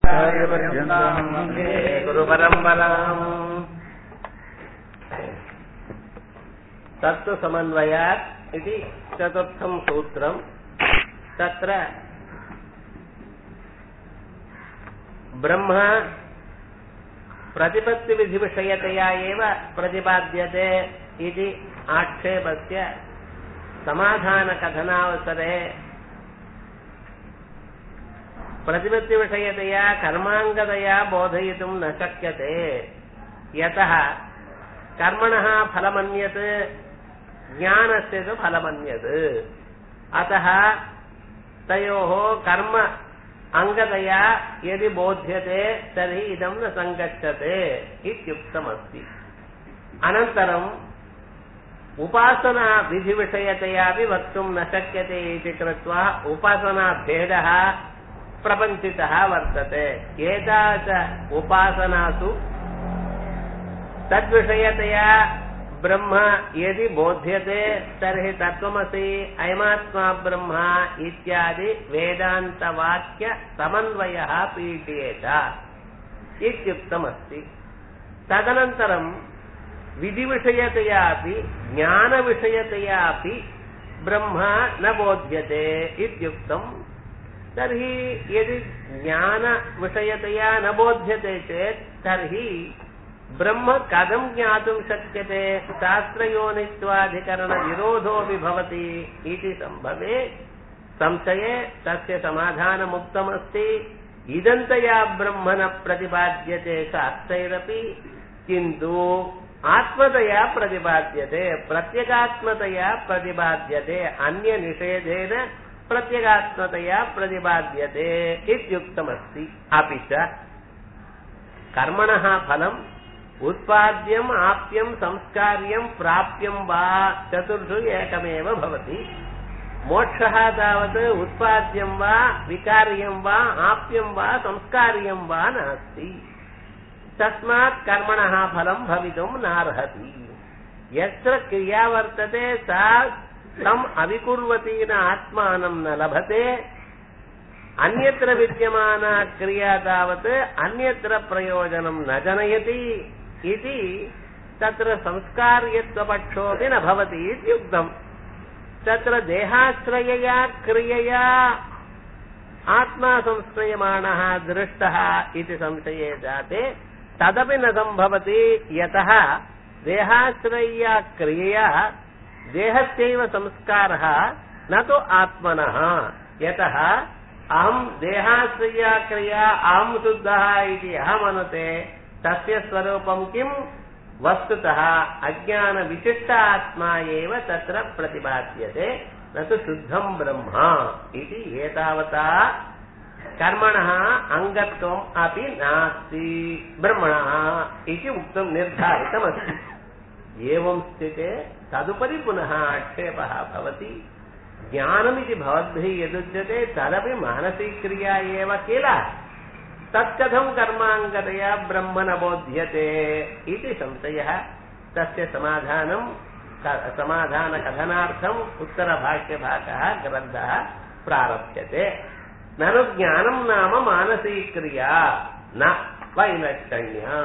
आचार्यपर्यन्ताम् वन्दे गुरुपरम्पराम् तत्त्वसमन्वयात् इति चतुर्थम् सूत्रम् तत्र ब्रह्म प्रतिपत्तिविधिविषयतया एव प्रतिपाद्यते इति आक्षेपस्य समाधानकथनावसरे प्रतिपत्तिविषयतया कर्माङ्गतया बोधयितुं न शक्यते यतः कर्मणः फलमन्यत् ज्ञानस्य तु फलमन्यत् अतः तयोः कर्म अङ्गतया यदि बोध्यते तर्हि इदं न सङ्गच्छते इत्युक्तमस्ति अनन्तरम् उपासनाविधिविषयतयापि वक्तुं न शक्यते इति कृत्वा उपासनाभेदः प्रपञ्चितः वर्तते एतादृश उपासनासु तद्विषयतया ब्रह्म यदि बोध्यते तर्हि तत्त्वमसि अयमात्मा ब्रह्म इत्यादि वेदान्तवाक्यसमन्वयः पीड्येत इत्युक्तमस्ति तदनन्तरम् विधिविषयतया अपि ज्ञानविषयतया अपि ब्रह्म न बोध्यते इत्युक्तम् तर्हि यदि ज्ञानविषयतया न बोध्यते चेत् तर्हि ब्रह्म कथं ज्ञातुं शक्यते शास्त्रयोनित्वाधिकरणविरोधोऽपि भवति इति सम्भवे संशये तस्य समाधानमुक्तमस्ति इदन्तया ब्रह्म न प्रतिपाद्यते शास्त्रैरपि किन्तु आत्मतया प्रतिपाद्यते प्रत्यगात्मतया प्रतिपाद्यते अन्यनिषेधेन प्रत्यगात्मतया प्रतिपाद्यते इत्युक्तमस्ति अपि च कर्मणः फलम् उत्पाद्यम् आप्यम् संस्कार्यम् प्राप्यम् वा चतुर्षु एकमेव भवति मोक्षः तावत् उत्पाद्यम् वा विकार्यम् वा आप्यम् वा संस्कार्यम् वा नास्ति तस्मात् कर्मणः फलम् भवितुम् नार्हति यत्र क्रिया वर्तते सा तम् अविकुर्वती न आत्मानं न लभते अन्यत्र विद्यमाना क्रिया तावत् अन्यत्र प्रयोजनं न जनयति इति तत्र संस्कार्यत्वपक्षोऽपि न भवति इत्युक्तम् तत्र देहाश्रयया क्रियया आत्मा संश्रयमाणः दृष्टः इति संशये जाते तदपि न सम्भवति यतः देहाश्रय्या क्रियया देहस्यैव संस्कारः न तु आत्मनः यतः अहम् देहाश्रया क्रिया अहम् शुद्धः इति अहमनुते तस्य स्वरूपम् किम् वस्तुतः अज्ञानविशिष्ट आत्मा एव तत्र प्रतिपाद्यते न तु शुद्धम् ब्रह्म इति एतावता कर्मणः अङ्गत्वम् अपि नास्ति ब्रह्मणः इति उक्तम् निर्धारितमस्ति एवं स्थिते तदुपरि पुनः आक्षेपः भवति ज्ञानमिति भवद्भिः यदुच्यते तदपि मानसिक्रिया एव किल तत्कथं कर्माङ्गतया ब्रह्म न बोध्यते इति संशयः तस्य समाधानं समाधानकथनार्थम् उत्तरभाष्यभागः ग्रन्थः प्रारभ्यते ननु ज्ञानं नाम मानसीक्रिया न வைலட்சண்யா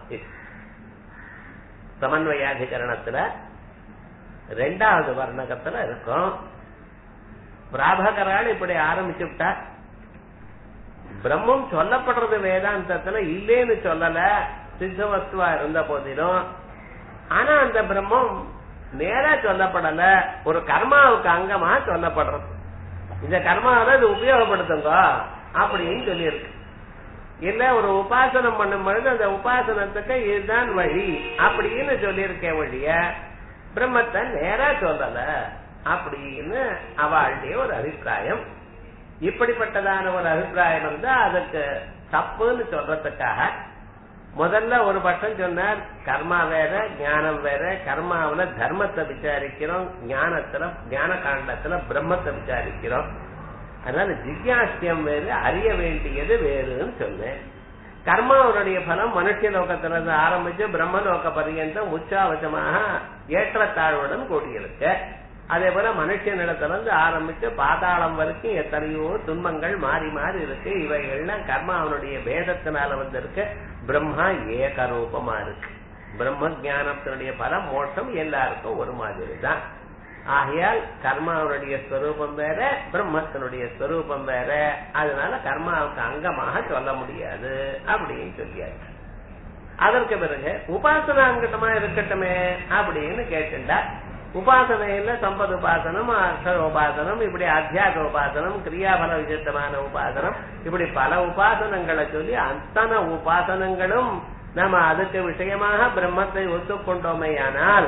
சமன்வயாதிகரணத்துல ரெண்டாவது வர்ணகத்துல இருக்கும் பிராபகரால் இப்படி ஆரம்பிச்சு விட்டா பிரம்மம் சொல்லப்படுறது வேதாந்தத்துல இல்லேன்னு சொல்லல சித்த வஸ்துவா இருந்த போதிலும் ஆனா அந்த பிரம்மம் நேரா சொல்லப்படல ஒரு கர்மாவுக்கு அங்கமா சொல்லப்படுறது இந்த கர்மாவை இது உபயோகப்படுத்துங்க அப்படின்னு சொல்லியிருக்கு இல்ல ஒரு உபாசனம் பண்ணும் பொழுது அந்த உபாசனத்துக்கு இதுதான் வழி அப்படின்னு சொல்லியிருக்கேன் வழிய பிரம்மத்தை நேரா சொல்லல அப்படின்னு அவளுடைய ஒரு அபிப்பிராயம் இப்படிப்பட்டதான ஒரு அபிப்பிராயம் வந்து அதுக்கு தப்புன்னு சொல்றதுக்காக முதல்ல ஒரு பட்சம் சொன்னார் கர்மா வேற ஞானம் வேற கர்மாவில தர்மத்தை விசாரிக்கிறோம் ஞானத்துல ஞான காண்டத்துல பிரம்மத்தை விசாரிக்கிறோம் அதனால ஜிக்யாசியம் வேறு அறிய வேண்டியது வேறுன்னு சொன்னேன் கர்மாவனுடைய பலம் மனுஷ லோகத்துல இருந்து ஆரம்பிச்சு பிரம்மலோக பரியந்தம் உச்சாவசமாக ஏற்றத்தாழ்வுடன் கூடியிருக்கு அதே போல மனுஷனிடத்துல இருந்து ஆரம்பிச்சு பாதாளம் வரைக்கும் எத்தனையோ துன்பங்கள் மாறி மாறி இருக்கு இவைகள்லாம் கர்மாவனுடைய வேதத்தினால வந்திருக்கு பிரம்மா ஏகரூபமா இருக்கு பிரம்ம ஜானத்தினுடைய பலம் மோட்சம் எல்லாருக்கும் ஒரு மாதிரி தான் ஆகையால் கர்மாவுடைய ஸ்வரூபம் வேற பிரம்மத்தினுடைய ஸ்வரூபம் வேற அதனால கர்மாவுக்கு அங்கமாக சொல்ல முடியாது அப்படின்னு சொல்லியாச்சு அதற்கு பிறகு உபாசனாங்கட்டமா இருக்கட்டுமே அப்படின்னு கேட்டுண்டா உபாசனையில சம்பத் உபாசனம் அக்ஷர உபாசனம் இப்படி அத்தியாக உபாசனம் கிரியாபல விசித்தமான உபாசனம் இப்படி பல உபாசனங்களை சொல்லி அத்தனை உபாசனங்களும் நம்ம அதுக்கு விஷயமாக பிரம்மத்தை ஒத்துக்கொண்டோமேயானால்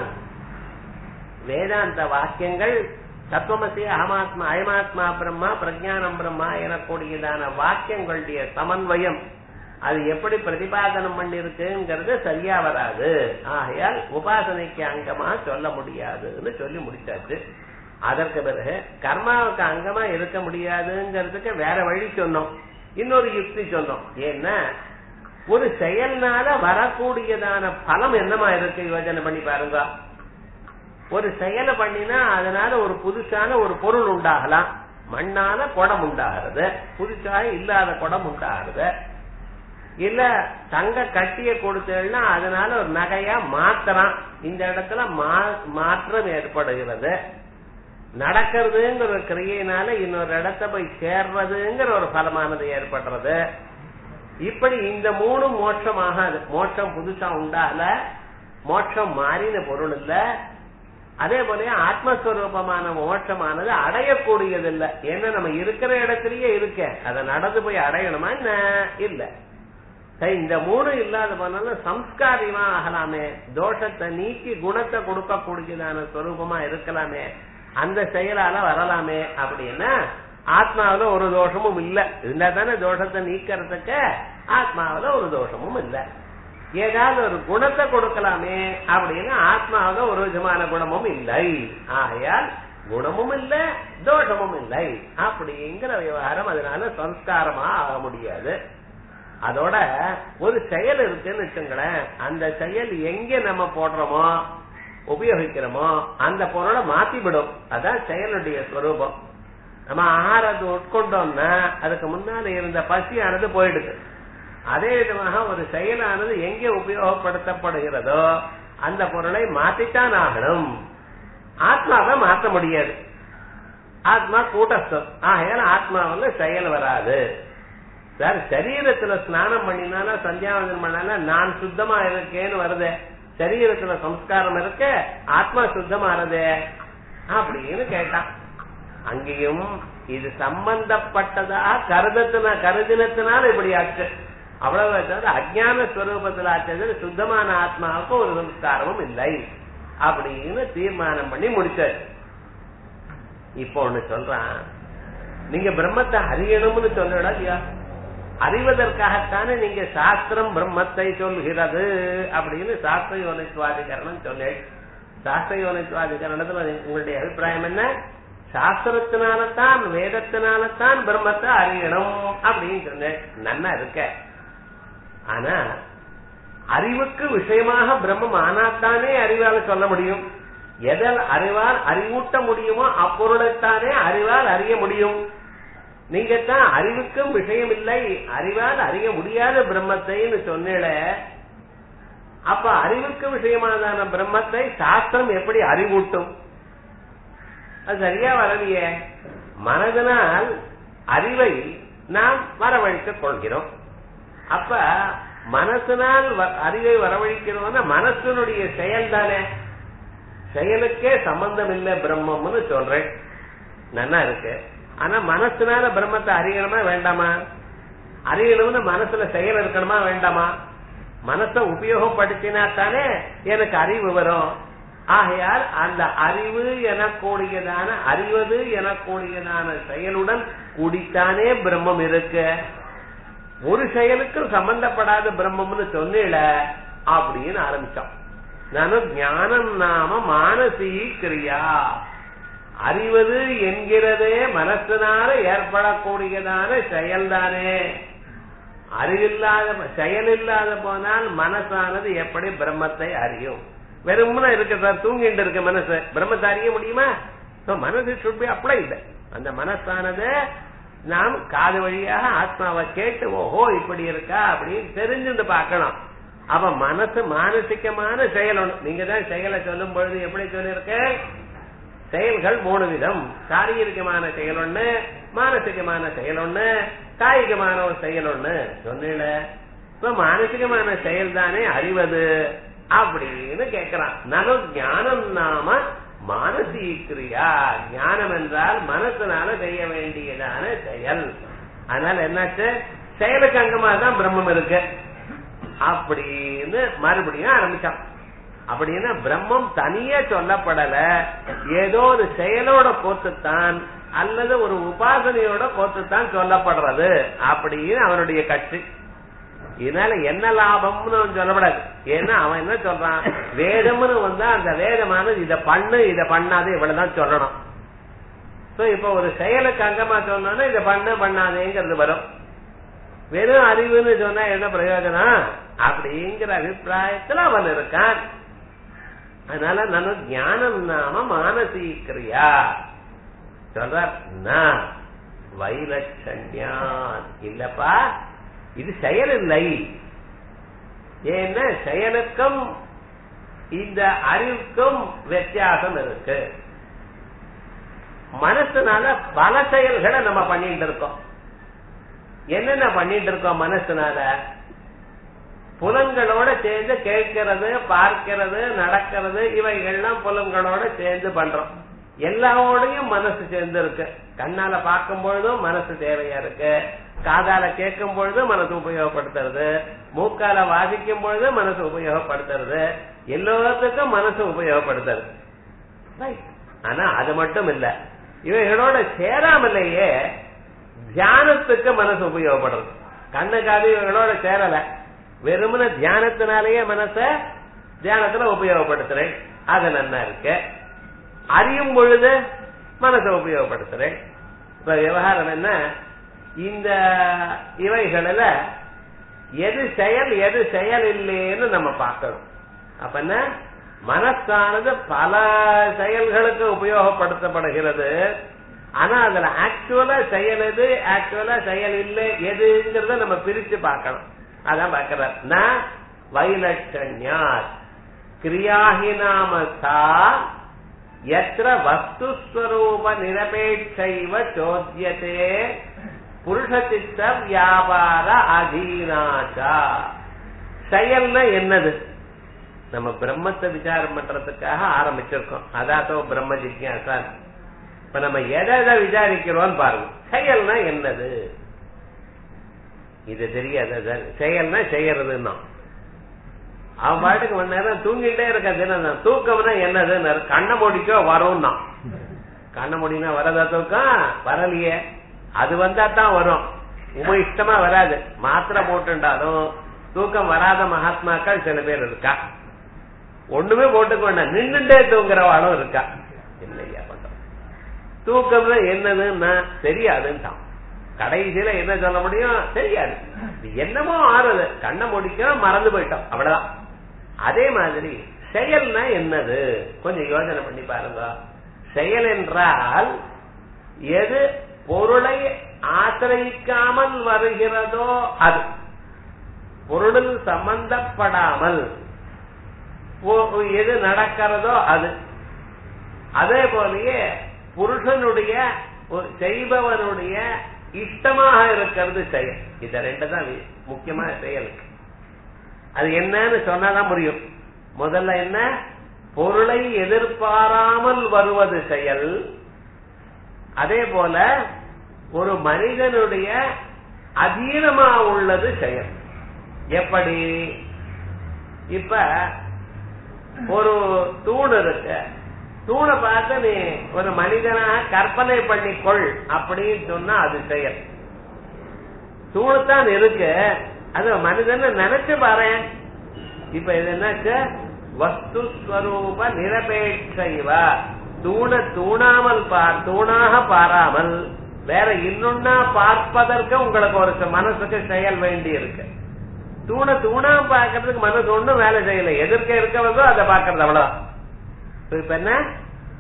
வேதாந்த வாக்கியங்கள் தத்துவமசி அகமாத்மா அயமாத்மா பிரம்மா பிரஜானம் பிரம்மா எனக்கூடியதான வாக்கியங்களுடைய சமன்வயம் அது எப்படி பிரதிபாதனம் பண்ணிருக்குங்கிறது சரியா வராது ஆகையால் உபாசனைக்கு அங்கமா சொல்ல முடியாதுன்னு சொல்லி முடிச்சாச்சு அதற்கு பிறகு கர்மாவுக்கு அங்கமா இருக்க முடியாதுங்கிறதுக்கு வேற வழி சொன்னோம் இன்னொரு யுக்தி சொன்னோம் ஏன்னா ஒரு செயல்னால வரக்கூடியதான பலம் என்னமா இருக்கு யோஜனை பண்ணி பாருங்க ஒரு செயலை பண்ணினா அதனால ஒரு புதுசான ஒரு பொருள் உண்டாகலாம் மண்ணால குடம் உண்டாகிறது புதுசாக இல்லாத குடம் உண்டாகிறது இல்ல தங்க கட்டிய கொடுத்தேன்னா அதனால ஒரு நகையா மாத்தலாம் இந்த இடத்துல மாற்றம் ஏற்படுகிறது நடக்கிறதுங்கிற ஒரு கிரியையினால இன்னொரு இடத்த போய் சேர்றதுங்கிற ஒரு பலமானது ஏற்படுறது இப்படி இந்த மூணு மோட்சம் ஆகாது மோட்சம் புதுசா உண்டாகல மோட்சம் மாறின பொருள் இல்ல அதே போல ஆத்மஸ்வரூபமான மோட்சமானது அடையக்கூடியது இல்ல ஏன்னா நம்ம இருக்கிற இடத்துலயே இருக்க அதை நடந்து போய் அடையணுமா என்ன இல்ல இந்த மூணு இல்லாத போனாலும் சம்ஸ்காரியமா ஆகலாமே தோஷத்தை நீக்கி குணத்தை கொடுக்கக்கூடியதான ஸ்வரூபமா இருக்கலாமே அந்த செயலால வரலாமே அப்படின்னா ஆத்மாவில ஒரு தோஷமும் இல்ல இருந்தா தானே தோஷத்தை நீக்கிறதுக்கு ஆத்மாவில ஒரு தோஷமும் இல்ல ஏதாவது ஒரு குணத்தை கொடுக்கலாமே அப்படின்னு ஆத்மாவில ஒரு விதமான குணமும் இல்லை ஆகையால் குணமும் இல்ல தோஷமும் இல்லை அப்படிங்கிற விவகாரம் அதனால சம்ஸ்காரமா ஆக முடியாது அதோட ஒரு செயல் இருக்குன்னு வச்சுங்களேன் அந்த செயல் எங்க நம்ம போடுறோமோ உபயோகிக்கிறோமோ அந்த பொருளை மாத்தி விடும் அதான் செயலுடைய ஸ்வரூபம் நம்ம ஆகாரத்தை உட்கொண்டோம்னா அதுக்கு முன்னால இருந்த பசியானது போயிடுது அதே விதமாக ஒரு செயலானது எங்கே உபயோகப்படுத்தப்படுகிறதோ அந்த பொருளை மாத்தித்தான் ஆகணும் ஆத்மாவை மாற்ற முடியாது ஆத்மா கூட்டஸ்தம் ஆகையால ஆத்மாவில் செயல் வராது சார் சரீரத்துல ஸ்நானம் பண்ணினாலும் சந்தியாவந்தனம் பண்ணாலும் நான் சுத்தமா இருக்கேன்னு வருது சரீரத்துல சம்ஸ்காரம் இருக்க ஆத்மா சுத்தமானதே அப்படின்னு கேட்டான் அங்கேயும் இது சம்பந்தப்பட்டதா கருதத்தின கருதினத்தினால இப்படி ஆச்சு அவ்வளவு அஜான ஸ்வரூபத்தில் ஆச்சது சுத்தமான ஆத்மாவுக்கு ஒரு சம்ஸ்காரமும் இல்லை அப்படின்னு தீர்மானம் பண்ணி முடிச்சாரு இப்போ ஒண்ணு சொல்றான் நீங்க பிரம்மத்தை அறியணும்னு சொல்லடா இல்லையா அறிவதற்காகத்தானே நீங்க சாஸ்திரம் பிரம்மத்தை சொல்கிறது அப்படின்னு சாஸ்திர யோனித்வாதிகரணம் சொன்னேன் சாஸ்திர யோனித்வாதிகரணத்துல உங்களுடைய அபிப்பிராயம் என்ன சாஸ்திரத்தினாலதான் வேதத்தினாலதான் பிரம்மத்தை அறியணும் அப்படின்னு சொன்னேன் நன்னா இருக்க ஆனா அறிவுக்கு விஷயமாக பிரம்மம் ஆனாத்தானே அறிவால சொல்ல முடியும் எதில் அறிவால் அறிவூட்ட முடியுமோ அப்பொருளைத்தானே அறிவால் அறிய முடியும் நீங்க தான் அறிவுக்கும் விஷயம் இல்லை அறிவால் அறிய முடியாத பிரம்மத்தைன்னு சொன்னேட அப்ப அறிவுக்கு விஷயமானதான பிரம்மத்தை சாஸ்திரம் எப்படி அறிவூட்டும் அது சரியா வரலையே மனதனால் அறிவை நாம் வரவழைத்துக் கொள்கிறோம் அப்ப மனசினால் அறிவை வரவழைக்கிறோம்னா மனசனுடைய செயல் தானே செயலுக்கே சம்பந்தம் இல்லை பிரம்மம்னு சொல்றேன் நல்லா இருக்கு ஆனா மனசுனால பிரம்மத்தை அறியணுமா வேண்டாமா அறியணும்னு மனசுல செயல் இருக்கணுமா வேண்டாமா மனசை உபயோகப்படுத்தினா தானே எனக்கு அறிவு வரும் ஆகையால் அந்த அறிவு எனக்கூடியதான அறிவது எனக்கூடியதான செயலுடன் கூடித்தானே பிரம்மம் இருக்கு ஒரு செயலுக்கும் சம்பந்தப்படாத பிரம்மம்னு சொன்னேல அப்படின்னு ஆரம்பிச்சோம் நானும் ஞானம் நாம மானசீ கிரியா அறிவது என்கிறதே மனசினால ஏற்படக்கூடியதான செயல்தானே அறிவில்லாத செயல் இல்லாத போனால் மனசானது எப்படி பிரம்மத்தை அறியும் வெறும்னா இருக்கு சார் தூங்கிட்டு இருக்க மனசு பிரம்மத்தை அறிய முடியுமா மனசு சுட் பி அப்ளைட் அந்த மனசானது நாம் காது வழியாக ஆத்மாவை கேட்டு ஓஹோ இப்படி இருக்கா அப்படின்னு தெரிஞ்சுட்டு பார்க்கணும் அப்ப மனசு மானசிகமான செயல் ஒண்ணு நீங்க தான் செயலை சொல்லும் பொழுது எப்படி சொல்லியிருக்க செயல்கள் மூணு விதம் சாரீரிகமான செயல் ஒண்ணு மானசிகமான செயல் ஒண்ணு காயிகமான ஒரு செயல் ஒண்ணு சொன்னீல இப்ப மானசிகமான செயல் தானே அறிவது அப்படின்னு கேக்குறான் நனு ஞானம் நாம மானசீக்கிரியா ஞானம் என்றால் மனசுனால செய்ய வேண்டியதான செயல் அதனால என்னாச்சு செயலுக்கு அங்கமா தான் பிரம்மம் இருக்கு அப்படின்னு மறுபடியும் ஆரம்பிச்சான் அப்படின்னா பிரம்மம் தனியா சொல்லப்படல ஏதோ ஒரு செயலோட கோத்துத்தான் அல்லது ஒரு உபாசனையோட கோத்துத்தான் சொல்லப்படுறது அப்படின்னு அவனுடைய கட்சி இதனால என்ன லாபம்னு அவன் சொல்லப்படாது ஏன்னா அவன் என்ன சொல்றான் வேதம்னு வந்தா அந்த வேதமானது இத பண்ணு இத பண்ணாது இவ்வளவுதான் சொல்லணும் சோ இப்ப ஒரு செயலுக்கு அங்கமா சொன்னோம்னா இத பண்ணு பண்ணாதேங்கிறது வரும் வெறும் அறிவுன்னு சொன்னா என்ன பிரயோஜனம் அப்படிங்கிற அபிப்பிராயத்துல அவன் இருக்கான் அதனால நான் ஞானம் நாம மானசீக்கிரியா சொல்றார் நான் வைலட்சண்யான் இல்லப்பா இது செயல் இல்லை ஏன்னா செயலுக்கும் இந்த அறிவுக்கும் வித்தியாசம் இருக்கு மனசுனால பல செயல்களை நம்ம பண்ணிட்டு இருக்கோம் என்னென்ன பண்ணிட்டு இருக்கோம் மனசுனால புலன்களோட சேர்ந்து கேட்கிறது பார்க்கிறது நடக்கிறது இவைகள்லாம் புலன்களோட சேர்ந்து பண்றோம் எல்லாவோடையும் மனசு சேர்ந்து இருக்கு கண்ணால பார்க்கும் பொழுதும் மனசு தேவையா இருக்கு காதால கேட்கும் பொழுது மனசு உபயோகப்படுத்துறது மூக்கால வாசிக்கும் பொழுது மனசு உபயோகப்படுத்துறது எல்லாத்துக்கும் மனசு உபயோகப்படுத்துறது ஆனா அது மட்டும் இல்ல இவைகளோட சேராமலேயே தியானத்துக்கு மனசு உபயோகப்படுறது கண்ணுக்காது இவங்களோட சேரல வெறுமன தியானத்தினாலேயே மனச தியானத்துல உபயோகப்படுத்துறேன் அது நல்லா இருக்கு அறியும் பொழுது மனசை உபயோகப்படுத்துறேன் இப்ப விவகாரம் என்ன இந்த இவைகளில் எது செயல் எது செயல் இல்லைன்னு நம்ம பார்க்கணும் அப்ப என்ன மனசானது பல செயல்களுக்கு உபயோகப்படுத்தப்படுகிறது ஆனா அதுல ஆக்சுவலா செயல் எது ஆக்சுவலா செயல் இல்லை எதுங்கிறத நம்ம பிரிச்சு பார்க்கணும் அதான் பார்க்கிறார் நான் வைலட்சண்யார் கிரியாஹினாமசா எத்திர வஸ்துஸ்வரூப நிரபேட்சைவ சோத்தியதே புருஷசித்த வியாபார அதீனாச்சா செயல்னா என்னது நம்ம பிரம்மத்தை விசாரம் பண்றதுக்காக ஆரம்பிச்சிருக்கோம் அதாத்தோ பிரம்ம ஜிக்யாசா இப்ப நம்ம எதை எதை விசாரிக்கிறோம் பாருங்க செயல்னா என்னது இது தெரியாது செயல்னா செய்யறதுன்னா அவன் பாட்டுக்கு மணி நேரம் தூங்கிட்டே இருக்க தினம் தூக்கம்னா என்னதுன்னு கண்ணை மூடிக்கோ வரும்னா கண்ணை மூடினா வரதா தூக்கம் வரலையே அது வந்தா தான் வரும் உம இஷ்டமா வராது மாத்திரை போட்டுண்டாலும் தூக்கம் வராத மகாத்மாக்கள் சில பேர் இருக்கா ஒண்ணுமே போட்டுக்க வேண்டாம் நின்றுட்டே தூங்குறவாளும் இருக்கா இல்லையா பண்றோம் தூக்கம்னா என்னதுன்னா தெரியாதுன்ட்டான் கடைசியில என்ன சொல்ல முடியும் தெரியாது என்னமோ ஆறுது கண்ணை முடிக்கிறோம் மறந்து போயிட்டோம் அவ்வளவுதான் அதே மாதிரி செயல்னா என்னது கொஞ்சம் யோசனை பண்ணி பாருங்க செயல் என்றால் எது பொருளை ஆசிரியிக்காமல் வருகிறதோ அது பொருளில் சம்பந்தப்படாமல் எது நடக்கிறதோ அது அதே போலயே புருஷனுடைய செய்பவனுடைய இஷ்டமாக இருக்கிறது செயல் இத ரெண்டு தான் முக்கியமான செயல் அது என்னன்னு சொன்னாதான் முடியும் முதல்ல என்ன பொருளை எதிர்பாராமல் வருவது செயல் அதே போல ஒரு மனிதனுடைய அதீனமா உள்ளது செயல் எப்படி இப்ப ஒரு தூண் இருக்கு தூணை பார்த்து நீ ஒரு மனிதனாக கற்பனை பண்ணிக்கொள் அப்படின்னு சொன்னா அது செயல் தூணுத்தான் இருக்கு அது மனிதன் நினைச்சு பாரு இப்ப இது என்னாச்சு வஸ்து ஸ்வரூப நிரபேட்சைவ தூண தூணாமல் பார் தூணாக பாராமல் வேற இன்னொன்னா பார்ப்பதற்கு உங்களுக்கு ஒரு மனசுக்கு செயல் வேண்டி இருக்கு தூண தூணா பார்க்கறதுக்கு மனசு ஒண்ணும் வேலை செய்யல எதிர்க்க இருக்கிறதோ அதை பார்க்கறது அவ்வளவுதான் இப்ப என்ன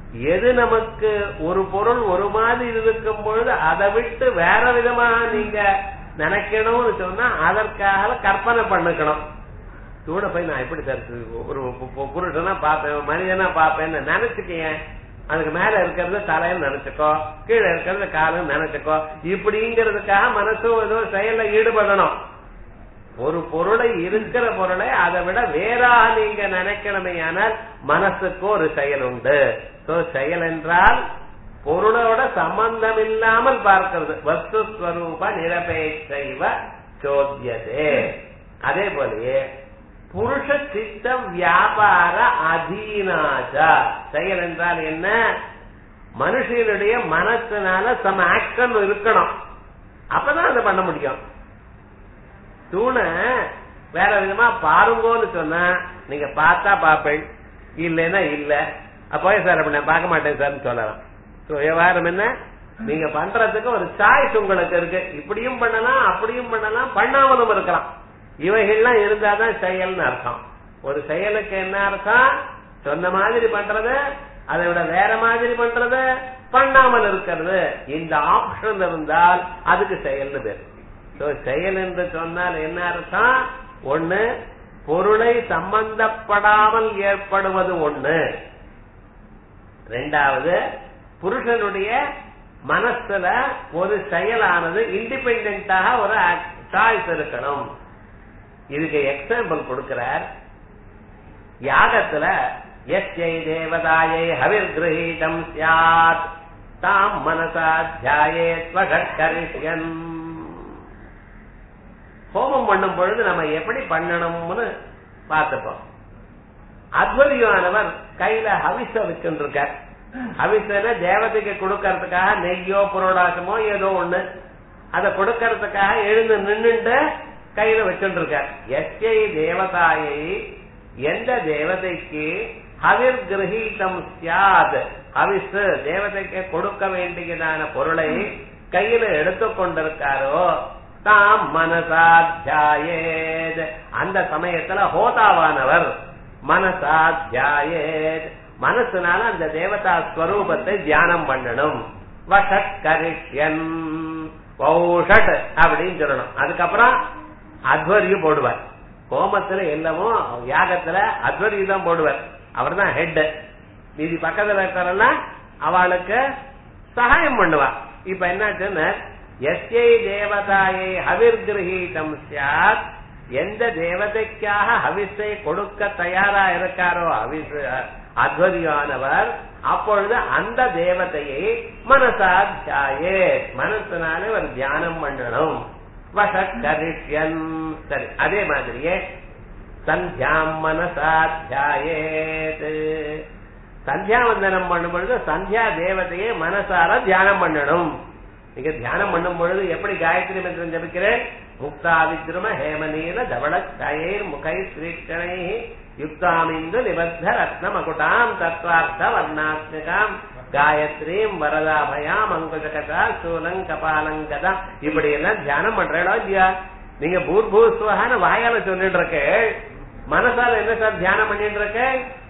எது நமக்கு ஒரு பொருள் ஒரு மாதிரி இருக்கும் பொழுது அதை விட்டு வேற விதமா நீங்க நினைக்கணும்னு சொன்னா அதற்காக கற்பனை பண்ணிக்கணும் கூட போய் நான் எப்படி தருது ஒரு பு- புருஷனா பாப்பேன் மனிதனா பாப்பேன்னு நினைச்சுக்கேன் அதுக்கு மேல இருக்கிறது தலைன்னு நினைச்சுக்கோ கீழே இருக்கிறது காலுன்னு நினைச்சுக்கோ இப்படிங்கிறதுக்காக மனசும் ஏதோ செயல்ல ஈடுபடணும் ஒரு பொருளை இருக்கிற பொருளை அதை விட வேறாக நீங்க நினைக்கணுமே ஆனால் மனசுக்கு ஒரு செயல் உண்டு சோ செயல் என்றால் பொருளோட சம்பந்தம் இல்லாமல் பார்க்கிறது வஸ்து ஸ்வரூப நிரபேட்சைவ சோத்தியதே அதே போலயே புருஷ சித்த வியாபார அதீனாச்சா செயல் என்றால் என்ன மனுஷனுடைய மனசுனால சம ஆக்ஷன் இருக்கணும் அப்பதான் அதை பண்ண முடியும் தூணை வேற விதமா பாருங்கோன்னு சொன்னா நீங்க பார்த்தா பாப்பேன் இல்லைன்னா இல்ல அப்போ சார் அப்படி நான் பார்க்க மாட்டேன் சார்னு சொல்லலாம் So, விவகாரம் என்ன நீங்க பண்றதுக்கு ஒரு சாய்ஸ் உங்களுக்கு இருக்கு இப்படியும் பண்ணலாம் அப்படியும் பண்ணலாம் பண்ணாமலும் இருக்கலாம் இவைகள்லாம் இருந்தாதான் செயல்னு அர்த்தம் ஒரு செயலுக்கு என்ன அர்த்தம் சொன்ன மாதிரி பண்றது அதை விட வேற மாதிரி பண்றது பண்ணாமல் இருக்கிறது இந்த ஆப்ஷன் இருந்தால் அதுக்கு செயல்னு பேர் So, செயல் என்று சொன்னால் என்ன அர்த்தம் ஒண்ணு பொருளை சம்பந்தப்படாமல் ஏற்படுவது ஒண்ணு ரெண்டாவது புருஷனுடைய மனசுல ஒரு செயலானது இண்டிபெண்டாக ஒரு சாய்ஸ் இருக்கணும் இதுக்கு எக்ஸாம்பிள் கொடுக்கிறார் யாகத்துல எஸ்யை தேவதாயை ஹவிர் கிரகீதம் சியாத் தாம் மனசா தியாயே ஸ்வகரிஷ்யன் ஹோமம் பண்ணும் பொழுது நம்ம எப்படி பண்ணணும்னு பார்த்துப்போம் அத்வரியானவர் கையில ஹவிச வச்சுருக்கார் ஹவிசன தேவதைக்கு கொடுக்கறதுக்காக நெய்யோ புரோடாசமோ ஏதோ ஒண்ணு அதை கொடுக்கறதுக்காக எழுந்து நின்னுட்டு கையில வச்சுருக்கார் எஸ்ஐ தேவதாயை எந்த தேவதைக்கு ஹவிர் கிரகீதம் சியாத் ஹவிஸ் தேவதைக்கு கொடுக்க வேண்டியதான பொருளை கையில எடுத்துக் கொண்டிருக்காரோ தாம் மனசாத்தியாயேத் அந்த சமயத்துல ஹோதாவானவர் மனசாத்தியாயேத் மனசுனால அந்த தேவதா ஸ்வரூபத்தை தியானம் பண்ணணும் வஷட் கரிஷ்யன் வௌஷட் அப்படின்னு சொல்லணும் அதுக்கப்புறம் அத்வரியும் போடுவார் கோமத்துல எல்லாமோ யாகத்துல அத்வரி தான் போடுவார் அவர் தான் ஹெட் மீதி பக்கத்துல இருக்கிறெல்லாம் அவளுக்கு சகாயம் பண்ணுவா இப்ப என்னாச்சுன்னு எஸ்ஐ தேவதாயை ஹவிர் கிரகீதம் சாத் எந்த தேவதைக்காக ஹவிஸை கொடுக்க தயாரா இருக்காரோ ஹவிஸ் அத்வரியானவர் அப்பொழுது அந்த தேவதையை மனசாத்தியாயே மனசினாலே ஒரு தியானம் பண்ணணும் வசக்கரிஷ்யன் சரி அதே மாதிரியே சந்தியாம் மனசாத்தியாயேத் சந்தியாவந்தனம் பண்ணும் பொழுது சந்தியா தேவதையை மனசார தியானம் பண்ணணும் நீங்க தியானம் பண்ணும் பொழுது எப்படி காயத்ரி மந்திரம் ஜபிக்கிறேன் முக்தாவித்ரும ஹேமநீல தவள கயைர் முகை ஸ்ரீக்கணை யுக்தாமிந்து நிபத்த ரத்ன மகுடாம் தத்வார்த்த வர்ணாத்மிகாம் காயத்ரீம் வரதாபயாம் அங்குஜகதா சூலங் கபாலங்கதா இப்படி எல்லாம் தியானம் பண்றேடா இல்லையா நீங்க பூர்பூஸ்வகான வாயால சொல்லிட்டு இருக்க மனசால என்ன சார் தியானம் பண்ணிட்டு இருக்க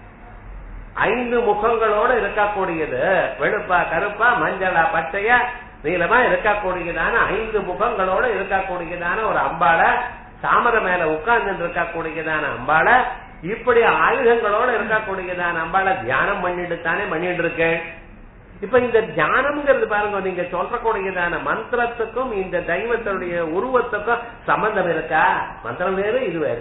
ஐந்து முகங்களோட இருக்கக்கூடியது வெளுப்பா கருப்பா மஞ்சளா பச்சையா நீளமா இருக்கக்கூடியதான ஐந்து முகங்களோட இருக்கக்கூடியதான ஒரு அம்பாள தாமர மேல உட்கார்ந்து இருக்கக்கூடியதான அம்பாள இப்படி ஆயுதங்களோட இருக்கக்கூடியதான அம்பாள தியானம் பண்ணிட்டு தானே பண்ணிட்டு இருக்கேன் இப்ப இந்த தியானம்ங்கிறது பாருங்க நீங்க சொல்றக்கூடியதான மந்திரத்துக்கும் இந்த தெய்வத்தினுடைய உருவத்துக்கும் சம்பந்தம் இருக்கா மந்திரம் வேறு இது வேறு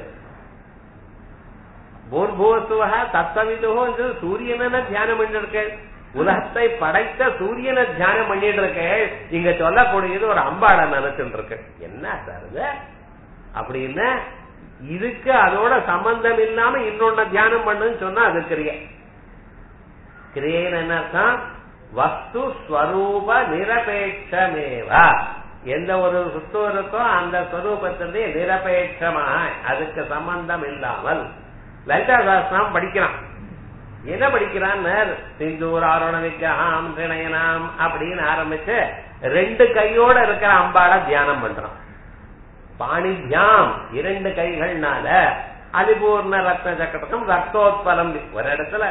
பூர்பூசுவா தத்தவிதுகோ சூரியனை தியானம் பண்ணிட்டு இருக்கேன் உலகத்தை படைத்த சூரியனை தியானம் பண்ணிட்டு இருக்கேன் இங்க சொல்லக்கூடியது ஒரு அம்பாளை நினைச்சுட்டு இருக்கு என்ன சார் இது அப்படின்னு இதுக்கு அதோட சம்பந்தம் இல்லாம இன்னொன்னு தியானம் பண்ணுன்னு சொன்னா அது கிரிய கிரியைன்னு என்ன அர்த்தம் வஸ்து ஸ்வரூப நிரபேட்சமேவா எந்த ஒரு சுத்து இருக்கோ அந்த ஸ்வரூபத்தினுடைய நிரபேட்சமாக அதுக்கு சம்பந்தம் இல்லாமல் லலிதா சாஸ்திரம் படிக்கிறான் என்ன படிக்கிறான்னு சிந்தூர் ஆரோண விக்கிரகம் திணையனாம் அப்படின்னு ஆரம்பிச்சு ரெண்டு கையோட இருக்கிற அம்பாள தியானம் பண்றான் பாணிபியாம் இரண்டு கைகள்னால அதிபூர்ண ரத்ன சக்கரத்தும் ரத்தோத்பலம் ஒரு இடத்துல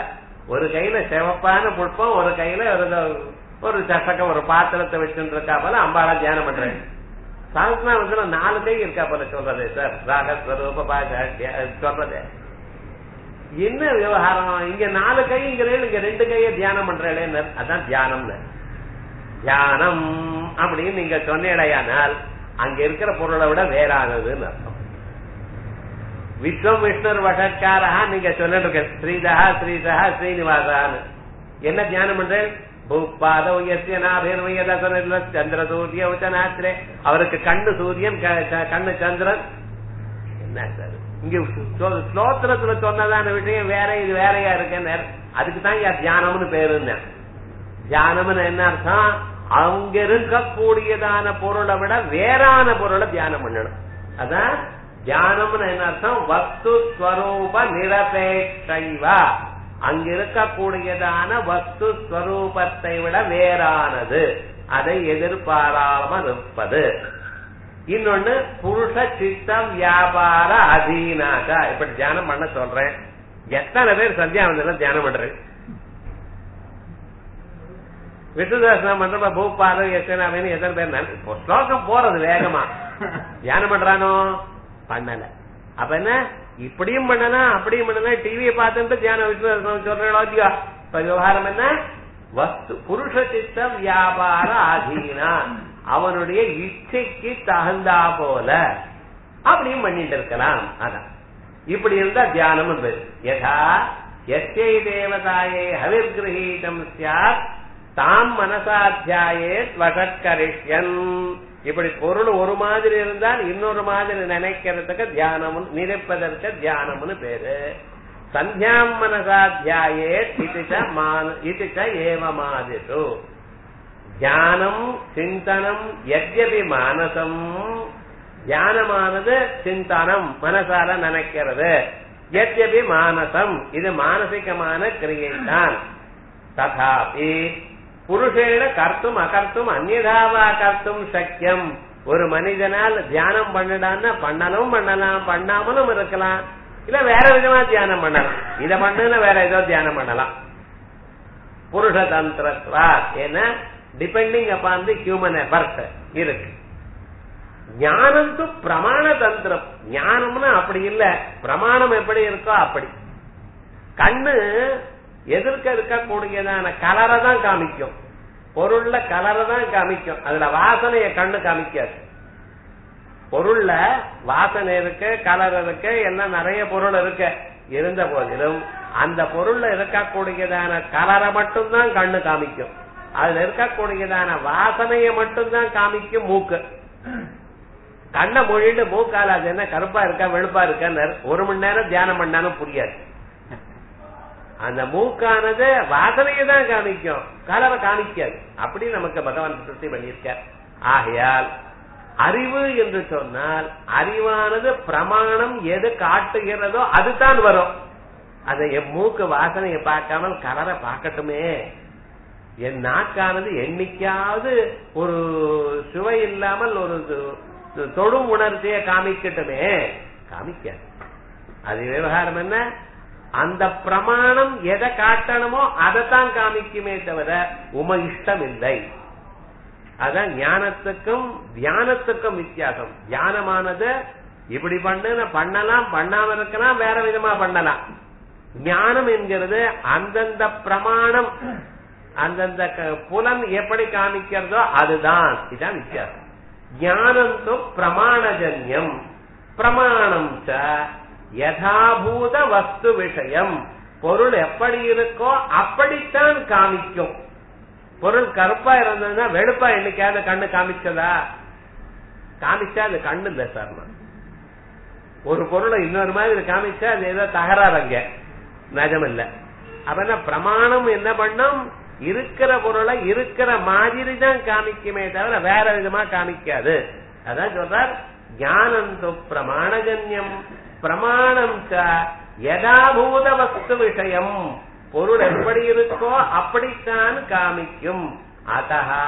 ஒரு கையில சிவப்பான புஷ்பம் ஒரு கையில ஒரு ஒரு சசக்கம் ஒரு பாத்திரத்தை வச்சுட்டு இருக்கா போல அம்பாளா தியானம் பண்றேன் சாஸ்திரநாமத்துல நாலு கை இருக்கா போல சொல்றது சார் ராகஸ்வரூப பாஜ சொல்றது என்ன விவகாரம் இங்க நாலு கைங்கிறேன் இங்க ரெண்டு கையை தியானம் பண்றேன் அதான் தியானம்னு தியானம் அப்படின்னு நீங்க சொன்னேடையானால் அங்க இருக்கிற பொருளை விட வேறானதுன்னு அர்த்தம் விஸ்வம் விஷ்ணு வஷட்காரா நீங்க சொல்லிட்டு ஸ்ரீதா ஸ்ரீதா ஸ்ரீனிவாசான்னு என்ன தியானம் பண்றேன் பூப்பாத உயர்த்திய நாபிர்வயதசனில் சந்திர சூரிய உச்சநாத்திரே அவருக்கு கண்ணு சூரியன் கண்ணு சந்திரன் என்ன சார் இங்க ஸ்லோத்திரத்துல சொன்னதான விஷயம் வேற இது வேறையா இருக்குன்னு அதுக்கு தான் தியானம்னு பேருன்னு தியானம்னு என்ன அர்த்தம் அங்க இருக்கக்கூடியதான பொருளை விட வேறான பொருளை தியானம் பண்ணணும் அதான் தியானம்னு என்ன அர்த்தம் வஸ்து ஸ்வரூப நிரபேட்சைவா அங்க இருக்கக்கூடியதான வஸ்து ஸ்வரூபத்தை விட வேறானது அதை எதிர்பாராமல் இருப்பது இன்னொன்னு புருஷ சித்தம் வியாபார அதீனாக இப்படி தியானம் பண்ண சொல்றேன் எத்தனை பேர் சந்தியாவந்தனம் தியானம் பண்றேன் விஷ்ணுதாசனம் பண்றப்ப பூபாதம் எத்தனாமேனு எத்தனை பேர் இப்போ ஸ்லோகம் போறது வேகமா தியானம் பண்றானோ பண்ணல அப்ப என்ன இப்படியும் பண்ணலாம் அப்படியும் பண்ணலாம் டிவியை பார்த்துட்டு தியானம் விஷ்ணுதாசனம் சொல்றோம் இப்ப விவகாரம் என்ன வஸ்து புருஷ சித்தம் வியாபார ஆதீனா அவனுடைய இச்சைக்கு தகுந்தா போல அப்படியும் பண்ணிட்டு இருக்கலாம் அதான் இப்படி இருந்தா தியானம் என்பது யதா எஸ்யை தேவதாயே ஹவிர்கிரகீதம் சாத் தாம் மனசாத்தியாயே வசத்கரிஷ்யன் இப்படி பொருள் ஒரு மாதிரி இருந்தால் இன்னொரு மாதிரி நினைக்கிறதுக்கு தியானம் நினைப்பதற்கு தியானம்னு பேரு சந்தியாம் மனசாத்தியாயே இதுச்ச ஏவ மாதிரு தியானம் சிந்தனம் எத்யபி மானசம் தியானமானது சிந்தனம் மனசால நினைக்கிறது எத்யபி மானசம் இது மானசிகமான கிரியை தான் ததாபி புருஷேன கர்த்தும் அகர்த்தும் அந்நியதாவா கர்த்தும் சக்கியம் ஒரு மனிதனால் தியானம் பண்ணிடான்னா பண்ணலும் பண்ணலாம் பண்ணாமலும் இருக்கலாம் இல்ல வேற விதமா தியானம் பண்ணலாம் இத பண்ணுன்னு வேற ஏதோ தியானம் பண்ணலாம் புருஷ தந்திரத்வா ஏன்னா depending upon the human effort இருக்கு ஞானம் து பிரமாண தந்திரம் ஞானம்னா அப்படி இல்ல பிரமாணம் எப்படி இருக்கோ அப்படி கண்ணு எதிர்க்க இருக்கக்கூடியதான கலரை தான் காமிக்கும் பொருள்ல கலரை தான் காமிக்கும் அதுல வாசனைய கண்ணு காமிக்காது பொருள்ல வாசனை இருக்கு கலர் இருக்கு எல்லாம் நிறைய பொருள் இருக்கு இருந்த போதிலும் அந்த பொருள்ல இருக்கக்கூடியதான கலரை மட்டும்தான் கண்ணு காமிக்கும் அதுல இருக்கக்கூடியதான வாசனைய மட்டும்தான் காமிக்கும் மூக்கு கண்ணை மொழிட்டு மூக்கால அது என்ன கருப்பா இருக்கா வெளுப்பா இருக்கான்னு ஒரு மணி நேரம் தியானம் பண்ணாலும் புரியாது அந்த மூக்கானது வாசனையை தான் காமிக்கும் கலரை காமிக்காது அப்படி நமக்கு பகவான் திருப்தி பண்ணியிருக்கார் ஆகையால் அறிவு என்று சொன்னால் அறிவானது பிரமாணம் எது காட்டுகிறதோ அதுதான் வரும் அதை என் மூக்கு வாசனையை பார்க்காமல் கலரை பார்க்கட்டுமே என் நாக்கானது என்னைக்காவது ஒரு சுவை இல்லாமல் ஒரு தொடும் உணர்ச்சியை காமிக்கட்டுமே காமிக்காது அது விவகாரம் என்ன அந்த பிரமாணம் எதை காட்டணுமோ அதைத்தான் காமிக்குமே தவிர உம இஷ்டம் இல்லை அதான் ஞானத்துக்கும் தியானத்துக்கும் வித்தியாசம் தியானமானது இப்படி பண்ணு பண்ணலாம் பண்ணாம இருக்கலாம் வேற விதமா பண்ணலாம் ஞானம் என்கிறது அந்தந்த பிரமாணம் அந்தந்த புலன் எப்படி காமிக்கிறதோ அதுதான் இதுதான் வித்தியாசம் ஞானம் பிரமாணஜன்யம் பிரமாணம் யதாபூத வஸ்து விஷயம் பொருள் எப்படி இருக்கோ அப்படித்தான் காமிக்கும் பொருள் கருப்பா இருந்ததுன்னா வெளுப்பா என்னைக்காவது கண்ணு காமிச்சதா காமிச்சா அது கண்ணு இல்ல சார் ஒரு பொருளை இன்னொரு மாதிரி காமிச்சா அது ஏதோ தகராறு அங்க நஜம் இல்ல அப்ப பிரமாணம் என்ன பண்ணும் இருக்கிற பொருளை இருக்கிற மாதிரி தான் காமிக்குமே தவிர வேற விதமா காமிக்காது அதான் சொல்றார் ஞானம் பிரமாணஜன்யம் பிரமாணம் யதாபூத வஸ்து விஷயம் பொருள் எப்படி இருக்கோ அப்படித்தான் காமிக்கும் அத்தா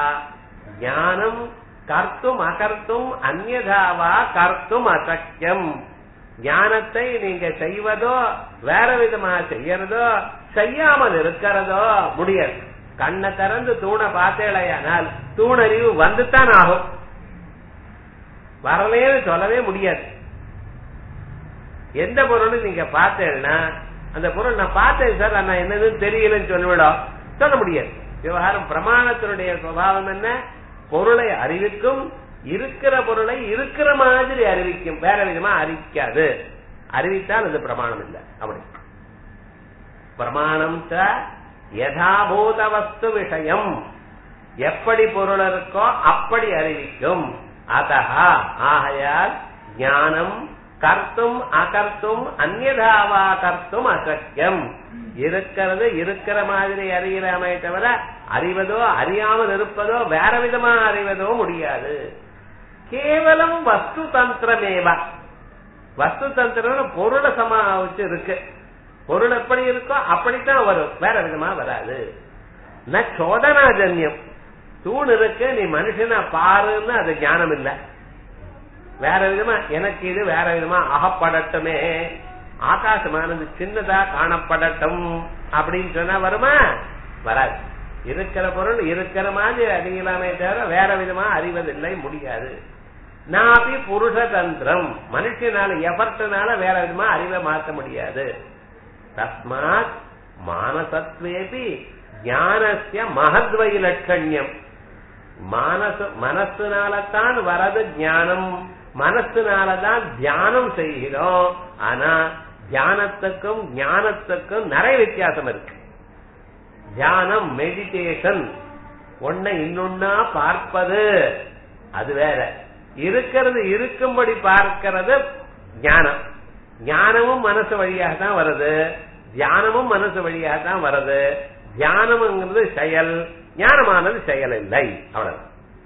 ஞானம் கர்த்தும் அகர்த்தும் அந்நதாவா கர்த்தும் அசக்கியம் ஞானத்தை நீங்க செய்வதோ வேற விதமா செய்யறதோ செய்யாமல் இருக்கிறதோ முடியாது கண்ணை திறந்து தூணை பார்த்தேலையானால் தூணறிவு வந்துத்தான் ஆகும் வரலேன்னு சொல்லவே முடியாது எந்த பொருளும் நீங்க பார்த்தேன்னா அந்த பொருள் நான் பார்த்தேன் சார் நான் என்னதுன்னு தெரியலன்னு சொல்லிவிடும் சொல்ல முடியாது விவகாரம் பிரமாணத்தினுடைய சுவாவம் என்ன பொருளை அறிவிக்கும் இருக்கிற பொருளை இருக்கிற மாதிரி அறிவிக்கும் வேற விதமா அறிவிக்காது அறிவித்தால் அது பிரமாணம் இல்லை அப்படி பிரமாணம் யதாபூத வஸ்து விஷயம் எப்படி பொருள் இருக்கோ அப்படி அறிவிக்கும் அதஹா ஆகையால் ஞானம் கர்த்தும் அகர்த்தும் அந்நதாவா கர்த்தும் அசக்கியம் இருக்கிறது இருக்கிற மாதிரி அறியலாமே தவிர அறிவதோ அறியாமல் இருப்பதோ வேற விதமா அறிவதோ முடியாது கேவலம் வஸ்து தந்திரமேவா வஸ்து தந்திரம் பொருளை சமாளிச்சு இருக்கு பொருள் எப்படி இருக்கோ அப்படித்தான் வரும் வேற விதமா வராது ந சோதனாஜன்யம் தூண் இருக்கு நீ மனுஷனா பாருன்னு அது ஞானம் இல்ல வேற விதமா எனக்கு இது வேற விதமா அகப்படட்டுமே ஆகாசமானது சின்னதா காணப்படட்டும் அப்படின்னு சொன்னா வருமா வராது இருக்கிற பொருள் இருக்கிற மாதிரி அறியலாமே தவிர வேற விதமா அறிவதில்லை முடியாது நாபி புருஷ தந்திரம் மனுஷனால எஃபர்ட்னால வேற விதமா அறிவை மாற்ற முடியாது தஸ்மாத் மானசத்வேபி ஞானசிய மகத்வை லட்சண்யம் மானச மனசுனாலத்தான் வரது ஞானம் மனசுனாலதான் தியானம் செய்கிறோம் ஆனா தியானத்துக்கும் ஞானத்துக்கும் நிறைய வித்தியாசம் இருக்கு தியானம் மெடிடேஷன் ஒன்ன இன்னொன்னா பார்ப்பது அது வேற இருக்கிறது இருக்கும்படி பார்க்கிறது ஞானம் ஞானமும் மனசு வழியாக தான் வருது தியானமும் மனசு வழியாக தான் வருது தியானம்ங்கிறது செயல் ஞானமானது செயல் இல்லை அவ்வளவு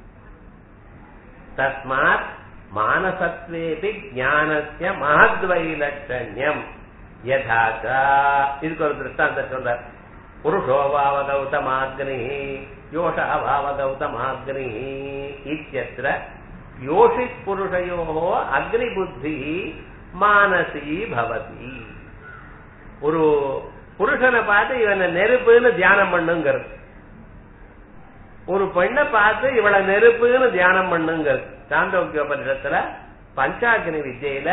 தஸ்மாத் மானசத்வேபி ஞானசிய மகத்வைலட்சண்யம் யதாச்சா இதுக்கு ஒரு திருஷ்டாந்தம் சொல்றார் புருஷோபாவ கௌதமாக்னி யோஷாபாவ கௌதமாக்னி இத்தியத்திர யோஷித் புருஷயோ அக்னி புத்தி மானசி பவதி ஒரு புருஷனை பார்த்து இவனை நெருப்புன்னு தியானம் பண்ணுங்கிறது ஒரு பெண்ணை பார்த்து இவளை நெருப்புன்னு தியானம் பண்ணுங்கிறது சாந்தோக்கிய பரிசத்துல பஞ்சாக்னி வித்தியில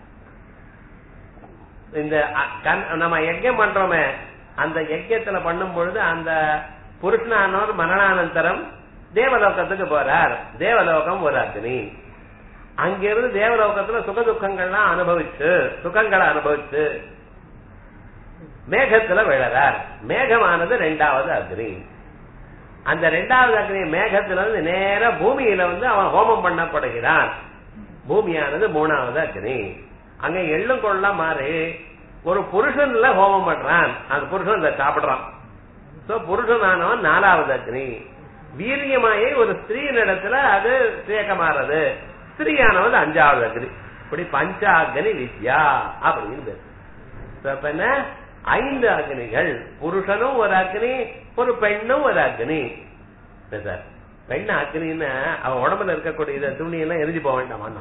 இந்த நம்ம யஜ்யம் பண்றோமே அந்த யஜ்யத்துல பண்ணும் பொழுது அந்த புருஷனானவர் மரணானந்தரம் தேவலோகத்துக்கு போறார் தேவலோகம் ஒரு அக்னி அங்கிருந்து தேவலோகத்துல சுக துக்கங்கள்லாம் அனுபவிச்சு சுகங்களை அனுபவிச்சு மேகத்துல விழறார் மேகமானது ரெண்டாவது அக்னி அந்த ரெண்டாவது அக்னி மேகத்துல இருந்து நேர பூமியில வந்து அவன் ஹோமம் பண்ணப்படுகிறான் பூமியானது மூணாவது அக்னி அங்க எள்ளும் கொள்ளலாம் மாறி ஒரு புருஷன்ல ஹோமம் பண்றான் அந்த புருஷன் இதை சாப்பிடுறான் சோ புருஷனானவன் நாலாவது அக்னி வீரியமாயை ஒரு ஸ்திரீ இடத்துல அது சேகமாறது ஸ்திரீயானவது அஞ்சாவது அக்னி இப்படி பஞ்சாக்னி வித்யா அப்படின்னு பேரு இப்ப என்ன ஐந்து அக்னிகள் புருஷனும் ஒரு அக்னி ஒரு பெண்ணும் ஒரு அக்னி சார் பெண் அக்னின்னா அவன் உடம்புல இருக்கக்கூடிய துணி எல்லாம் எரிஞ்சு போக வேண்டாமா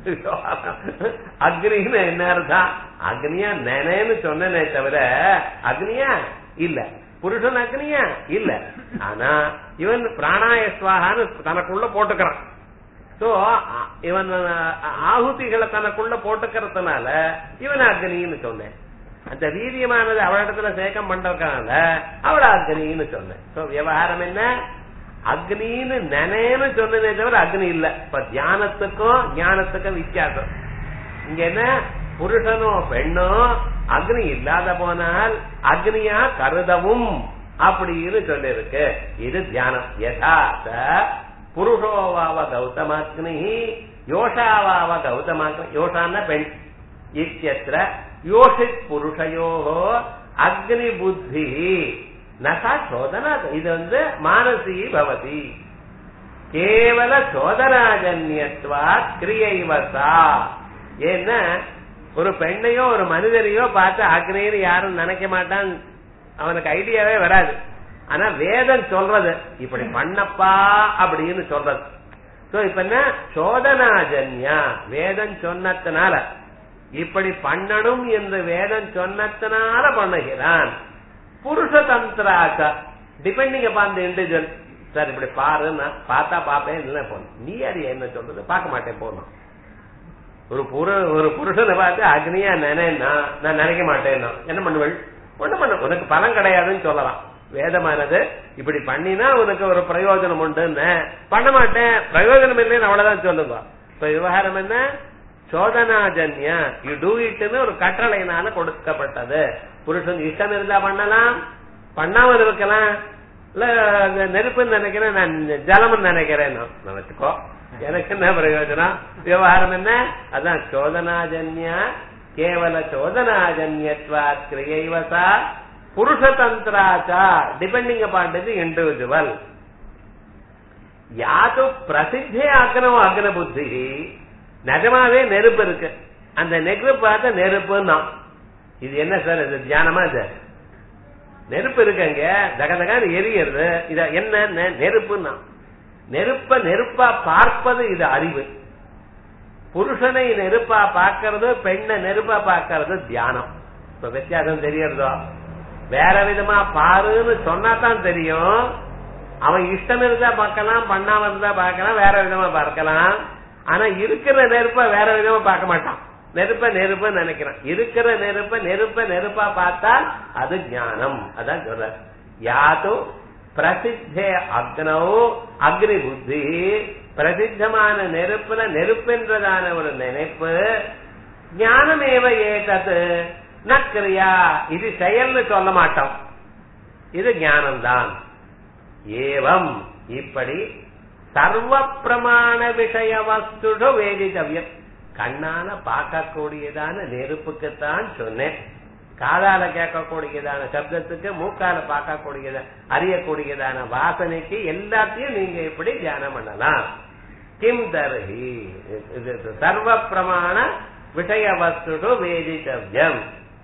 அக்னின்னு என்ன அர்த்தம் அக்னியா நினைன்னு சொன்னனே தவிர அக்னியா இல்ல புருஷன் அக்னியா இல்ல ஆனா இவன் பிராணாய சுவாகான்னு தனக்குள்ள போட்டுக்கிறான் சோ இவன் ஆகுதிகளை தனக்குள்ள போட்டுக்கிறதுனால இவன் அக்னின்னு சொன்னேன் அந்த வீரியமானது அவளிடத்துல சேக்கம் பண்றதுனால அவள அக்னின்னு சொன்னேன் சோ விவகாரம் என்ன அக்னின்னு நினைன்னு சொன்னதே தவிர அக்னி இல்ல இப்ப தியானத்துக்கும் ஞானத்துக்கும் வித்தியாசம் இங்க என்ன புருஷனோ பெண்ணோ அக்னி இல்லாத போனால் அக்னியா கருதவும் அப்படின்னு சொல்லி இருக்கு இது தியானம் யதாச புருஷோவாவ கௌதமாக்னி யோஷாவாவ கௌதமாக்னி யோஷான பெண் இத்தியத்திர யோஷித் புருஷயோ அக்னி புத்தி நகா சோதனா இது வந்து மானசி பவதி கேவல சோதனாஜன்யத்வா கிரியைவசா ஏன்னா ஒரு பெண்ணையோ ஒரு மனிதரையோ பார்த்து அக்னின்னு யாரும் நினைக்க மாட்டான் அவனுக்கு ஐடியாவே வராது ஆனா வேதம் சொல்றது இப்படி பண்ணப்பா அப்படின்னு சொல்றது சோ இப்ப என்ன சோதனாஜன்யா வேதம் சொன்னதுனால இப்படி பண்ணணும் என்று வேதம் சொன்னதுனால பண்ணுகிறான் புருஷ தந்திராச்ச depending upon the individual sir இப்படி பாருன்னா பார்த்தா பாப்பேன் இல்ல போகணும் நீ அது என்ன சொல்றது பார்க்க மாட்டேன் போகணும் ஒரு புரு ஒரு புருஷனை பார்த்து அக்னியா நினைன்னா நான் நினைக்க மாட்டேன்னா என்ன பண்ணுவள் ஒண்ணு பண்ண உனக்கு பலன் கிடையாதுன்னு சொல்லலாம் வேதமானது இப்படி பண்ணினா உனக்கு ஒரு பிரயோஜனம் உண்டுன்னு பண்ண மாட்டேன் பிரயோஜனம் இல்லைன்னு அவ்வளவுதான் சொல்லுங்க இப்ப விவகாரம் என்ன சோதனாஜன்யா யூ டூ இட்னு ஒரு கட்டளையினால கொடுக்கப்பட்டது புருஷன் இஷ்டம் இருந்தா பண்ணலாம் பண்ணாமல் இருக்கலாம் இல்ல அந்த நெருப்புன்னு நினைக்கிறேன் நான் ஜலம்னு நினைக்கிறேன் நான் வச்சுக்கோ எனக்கு என்ன பிரயோஜனம் விவகாரம் என்ன அதான் சோதனாஜன்யா கேவல சோதனாஜன்யத்வா கிரியைவசா புருஷதந்திராச்சா டிபெண்டிங் அப்பான் தி இண்டிவிஜுவல் யாது பிரசித்தே அக்னவோ அக்ன புத்தி நிஜமாவே நெருப்பு இருக்கு அந்த நெருப்பு பார்த்த நெருப்புன்னா இது என்ன சார் இது தியானமா இது நெருப்பு இருக்குங்க தகதகான்னு எரியறது இத என்ன நெ- நெருப்புன்னா நெருப்ப நெருப்பா பார்ப்பது இது அறிவு புருஷனை நெருப்பா பார்க்கறது பெண்ணை நெருப்பா பார்க்கறது தியானம் இப்ப வித்தியாசம் தெரியறதோ வேற விதமா பாருன்னு சொன்னா தான் தெரியும் அவன் இஷ்டம் இருந்தா பார்க்கலாம் பண்ணாம இருந்தா பார்க்கலாம் வேற விதமா பார்க்கலாம் ஆனா இருக்கிற நெருப்ப வேற விதமா பார்க்க மாட்டான் நெருப்ப நெருப்ப நினைக்கிறான் இருக்கிற நெருப்ப நெருப்ப நெருப்பா பார்த்தா அது ஞானம் அதான் சொல்ற யாது பிரசித்தே அக்னோ அக்னி புத்தி பிரசித்தமான நெருப்புல நெருப்பென்றதான ஒரு நினைப்பு ஞானமேவ ஏதது நக்கிரியா இது செயல்னு சொல்ல மாட்டோம் இது ஞானம்தான் ஏவம் இப்படி சர்வ பிரமாண விஷய வஸ்துடு வேதித்தவியம் கண்ணால பார்க்கக்கூடியதான நெருப்புக்குத்தான் சொன்னேன் காதால கேட்கக்கூடியதான சப்தத்துக்கு மூக்கால பார்க்கக்கூடியத அறியக்கூடியதான வாசனைக்கு எல்லாத்தையும் நீங்க இப்படி தியானம் பண்ணலாம் கிம் தர்ஹி இது சர்வ பிரமாண விஷய வஸ்துடு வேதித்தவியம்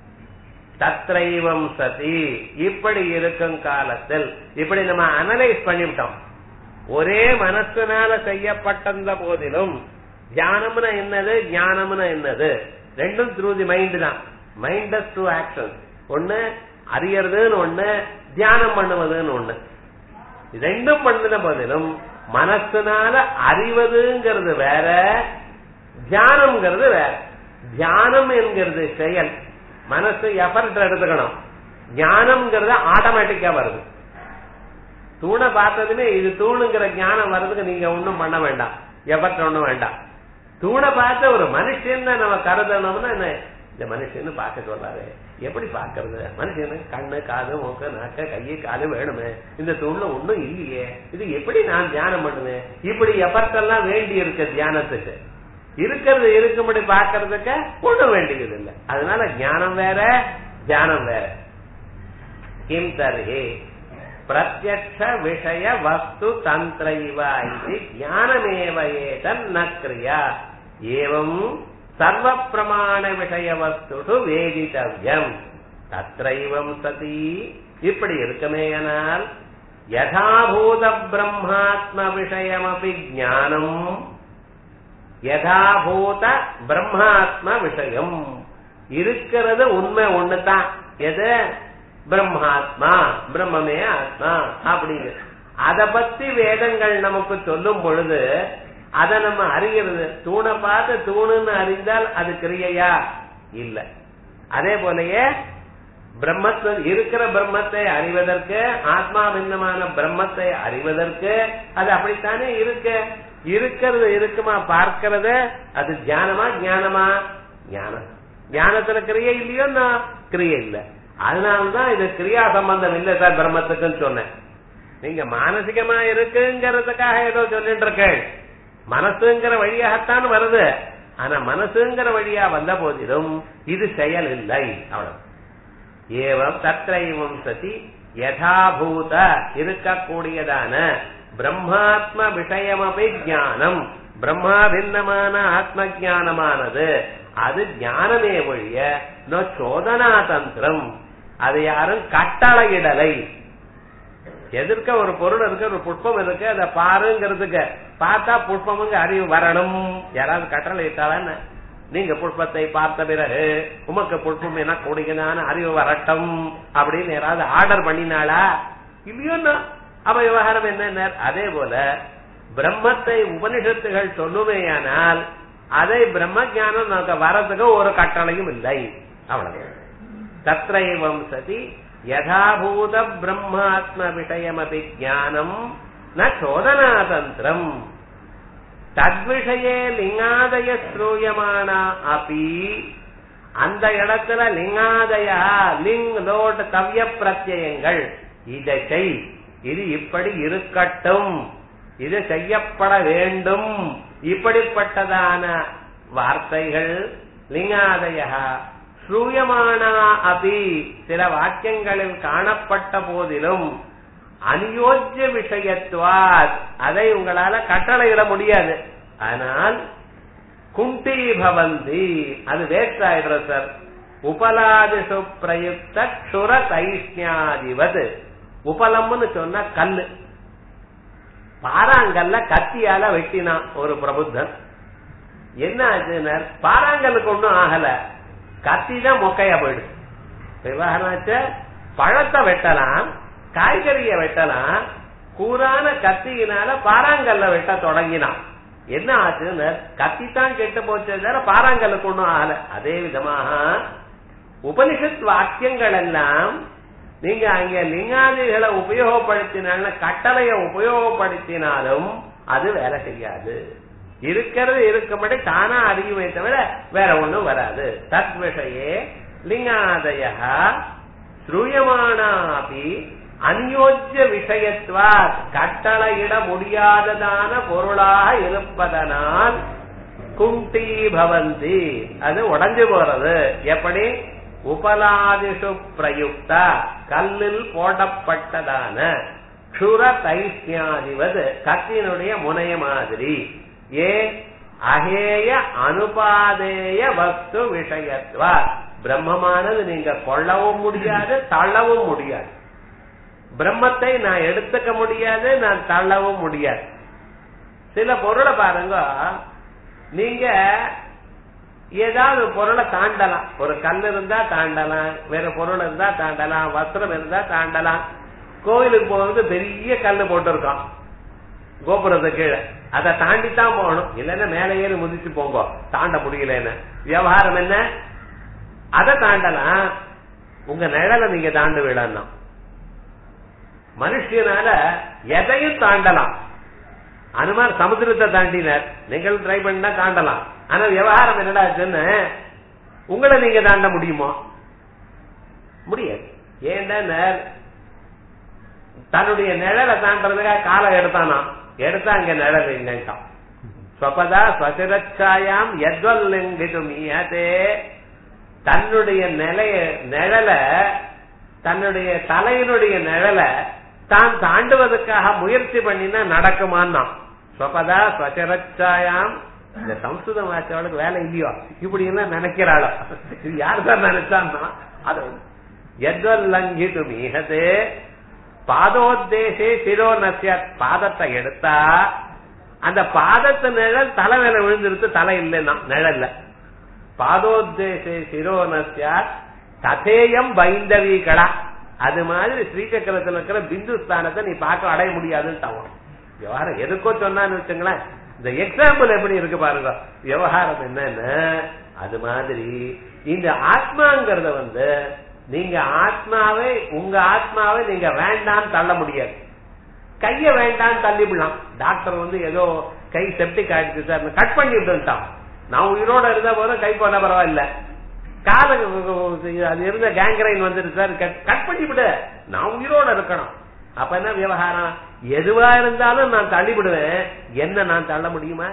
தத்ரைவம் சதி இப்படி இருக்கும் காலத்தில் இப்படி நம்ம அனலைஸ் பண்ணிவிட்டோம் ஒரே மனசுனால செய்யப்பட்டிருந்த போதிலும் தியானம்னா என்னது ஞானம்னா என்னது ரெண்டும் த்ரூ தி மைண்ட் தான் மைண்ட் டூ ஆக்ஷன் ஒண்ணு அறியறதுன்னு ஒண்ணு தியானம் பண்ணுவதுன்னு ஒண்ணு இது ரெண்டும் பண்ணின போதிலும் மனசுனால அறிவதுங்கிறது வேற தியானம்ங்கிறது வேற தியானம் என்கிறது செயல் மனசு எஃபர்ட் எடுத்துக்கணும் ஞானம்ங்கிறது ஆட்டோமேட்டிக்கா வருது தூணை பார்த்ததுமே இது தூணுங்கிற ஞானம் வர்றதுக்கு நீங்க ஒண்ணும் பண்ண வேண்டாம் எஃபர்ட் ஒண்ணும் வேண்டாம் தூணை பார்த்த ஒரு மனுஷன் நம்ம கருதணும்னா என்ன இந்த மனுஷன்னு பார்க்க சொல்றாரு எப்படி பாக்குறது மனுஷனுக்கு கண்ணு காது மூக்கு நாக்க கையை காலு வேணுமே இந்த தூண்ல ஒண்ணும் இல்லையே இது எப்படி நான் தியானம் பண்ணுவேன் இப்படி எஃபர்ட் எல்லாம் வேண்டி இருக்கு தியானத்துக்கு இருக்கிறது இருக்கும்படி பாக்குறதுக்கு ஒண்ணும் வேண்டியது இல்லை அதனால ஞானம் வேற தியானம் வேற கிம் தர்ஹி பிரத்யக்ஷ விஷய வஸ்து தந்திர இவ இது ஞானமேவ ஏதன் ந கிரியா ஏவம் சர்வ பிரமாண விஷய வஸ்து வேதித்தவ்யம் தத்ரைவம் சதி இப்படி இருக்குமேயானால் யதாபூத பிரம்மாத்ம விஷயமபி ஞானம் யதாபூத பிரம்மாத்ம விஷயம் இருக்கிறது உண்மை ஒண்ணுதான் எது பிரம்மாத்மா பிரம்மமே ஆத்மா அப்படின்னு அத பத்தி வேதங்கள் நமக்கு சொல்லும் பொழுது அதை நம்ம அறிகிறது தூணை பார்த்து தூணுன்னு அறிந்தால் அது கிரியையா இல்ல அதே போலயே பிரம்மத்தை இருக்கிற பிரம்மத்தை அறிவதற்கு ஆத்மா பின்னமான பிரம்மத்தை அறிவதற்கு அது அப்படித்தானே இருக்கு இருக்கிறது இருக்குமா பார்க்கறது அது தியானமா ஞானமா ஞானம் ஞானத்துல கிரியை இல்லையோ நான் கிரியை இல்ல அதனாலதான் இது கிரியா சம்பந்தம் இல்லை சார் பிரம்மத்துக்குன்னு சொன்னேன் நீங்க மானசிகமா இருக்குங்கிறதுக்காக ஏதோ சொல்லிட்டு இருக்கேன் மனசுங்கிற வழியாகத்தான் வருது ஆனா மனசுங்கிற வழியா வந்த போதிலும் இது செயல் இல்லை அவ்வளவு ஏவம் தத்ரைவம் சதி யதாபூத இருக்கக்கூடியதான பிரம்மாத்ம விஷயமபி ஞானம் பிரம்மா பின்னமான ஆத்ம ஞானமானது அது ஞானமே ஒழிய நோ சோதனா தந்திரம் அது யாரும் கட்டளையிடலை எதிர்க்க ஒரு பொருள் இருக்கு ஒரு புஷ்பம் இருக்கு அதை பாருங்கிறதுக்கு பார்த்தா புஷ்பமுங்க அறிவு வரணும் யாராவது கட்டளை இட்டாலும் நீங்க புஷ்பத்தை பார்த்த பிறகு உமக்கு புஷ்பம் என கூடுகிறான அறிவு வரட்டும் அப்படின்னு யாராவது ஆர்டர் பண்ணினாளா இல்லையோன்னா அவ விவகாரம் என்ன அதே போல பிரம்மத்தை உபனிஷத்துகள் சொல்லுமேயானால் அதை பிரம்ம ஞானம் நமக்கு வரதுக்கு ஒரு கட்டளையும் இல்லை அவ்வளவு தத்ரைவம் சதி யதாபூத பிரம்மாத்ம விஷயமபி ஞானம் ந சோதனாதந்திரம் தத்விஷயே லிங்காதய ஸ்ரூயமானா அப்பி அந்த இடத்துல லிங்காதயா லிங் லோட் கவ்ய பிரத்யயங்கள் இதை செய் இது இப்படி இருக்கட்டும் இது செய்யப்பட வேண்டும் இப்படிப்பட்டதான வார்த்தைகள் லிங்காதயா ஸ்ரூயமானா அபி சில வாக்கியங்களில் காணப்பட்ட போதிலும் அநியோஜ்ய விஷயத்துவாத் அதை உங்களால கட்டளையிட முடியாது ஆனால் குண்டி பவந்தி அது வேஸ்ட் ஆயிடுற சார் உபலாதிசு பிரயுக்த க்ஷுர தைஷ்ணியாதிவது உபலம்னு சொன்னா கல்லு பாறாங்கல்ல கத்தியால வெட்டினான் ஒரு பிரபுத்தன் என்ன ஆச்சுன்னா பாறாங்கல்லுக்கு ஒண்ணும் ஆகல கத்தி தான் மொக்கையா போயிடுது விவகாரமாச்ச பழத்தை வெட்டலாம் காய்கறிய வெட்டலாம் கூரான கத்தியினால பாறாங்கல்ல வெட்ட தொடங்கினான் என்ன ஆச்சுன்னு கத்தி தான் கெட்டு போச்சு பாறாங்கல்லுக்கு ஒண்ணும் ஆகல அதே விதமாக உபனிஷத் வாக்கியங்கள் எல்லாம் நீங்க அங்க லிங்காதிகளை உபயோகப்படுத்தினால கட்டளைய உபயோகப்படுத்தினாலும் அது வேலை செய்யாது இருக்கிறது இருக்கும்படி தானா அறியுமே தவிர வேற ஒண்ணும் வராது தத் விஷயே லிங்காதய ஸ்ரூயமானாபி அந்யோஜ்ய விஷயத்வா கட்டளையிட முடியாததான பொருளாக இருப்பதனால் குண்டி பவந்தி அது உடஞ்சு போறது எப்படி உபலாதிஷு பிரயுக்தா கல்லில் போடப்பட்டதான க்ஷுர தைஷ்யாதிவது கத்தினுடைய முனைய மாதிரி ஏ அகேய அனுபாதேய வஸ்து விஷயத்வா பிரம்மமானது நீங்க கொள்ளவும் முடியாது தள்ளவும் முடியாது பிரம்மத்தை நான் எடுத்துக்க முடியாது நான் தள்ளவும் முடியாது சில பொருளை பாருங்க நீங்க ஏதாவது பொருளை தாண்டலாம் ஒரு கல் இருந்தா தாண்டலாம் வேற பொருள் இருந்தா தாண்டலாம் வஸ்திரம் இருந்தா தாண்டலாம் கோயிலுக்கு போகிறது பெரிய கல் போட்டிருக்கோம் கோபுரத்து கீழே அதை தாண்டித்தான் போகணும் இல்லைன்னா மேலே ஏறி முதிச்சு போங்க தாண்ட முடியலன்னு விவகாரம் என்ன அதை தாண்டலாம் உங்க நிழலை நீங்க தாண்டு விடணும் மனுஷனால எதையும் தாண்டலாம் அனுமார் சமுத்திரத்தை தாண்டினார் நீங்கள் ட்ரை பண்ணா தாண்டலாம் ஆனா விவகாரம் என்னடா ஆச்சுன்னு உங்களை நீங்க தாண்ட முடியுமா முடியாது ஏன்டா தன்னுடைய நிழலை தாண்டறதுக்காக காலை எடுத்தானா எடுத்தா அங்க நிழல் இல்லைன்ட்டான் ஸ்வபதா ஸ்வசிரச்சாயாம் எத்வல்லிங்கிட்டு மீயதே தன்னுடைய நிலைய நிழல தன்னுடைய தலையினுடைய நிழல தான் தாண்டுவதற்காக முயற்சி பண்ணினா நடக்குமான்னா ஸ்வபதா ஸ்வசரச்சாயாம் இந்த சம்ஸ்கிருதம் வாச்சவளுக்கு வேலை இல்லையோ இப்படி எல்லாம் நினைக்கிறாளோ இது யார் தான் நினைச்சான்னா அது எத்வல்லங்கிட்டு மீகதே பாதோத்தேசே சிரோ நசிய பாதத்தை எடுத்தா அந்த பாதத்து நிழல் தலை மேல விழுந்துருத்து தலை இல்லைன்னா நிழல்ல பாதோத்தேசே சிரோ நசியா ததேயம் பைந்தவீகளா அது மாதிரி ஸ்ரீசக்கரத்தில் இருக்கிற பிந்து ஸ்தானத்தை நீ பார்க்க அடைய முடியாதுன்னு தவறும் விவகாரம் எதுக்கோ சொன்னான்னு வச்சுங்களேன் இந்த எக்ஸாம்பிள் எப்படி இருக்கு பாருங்க விவகாரம் என்னன்னு அது மாதிரி இந்த ஆத்மாங்கிறத வந்து நீங்க ஆத்மாவை உங்க ஆத்மாவை நீங்க வேண்டாம் தள்ள முடியாது கைய வேண்டாம் தள்ளிவிடலாம் டாக்டர் வந்து ஏதோ கை செப்டிக் ஆயிடுச்சு சார் கட் பண்ணி விட்டுட்டான் நான் உயிரோட இருந்த போதும் கை பண்ண பரவாயில்ல கால அது இருந்த கேங்கரைன் வந்துட்டு சார் கட் பண்ணி விடு நான் உயிரோட இருக்கணும் அப்ப என்ன விவகாரம் எதுவா இருந்தாலும் நான் தள்ளிவிடுவேன் என்ன நான் தள்ள முடியுமா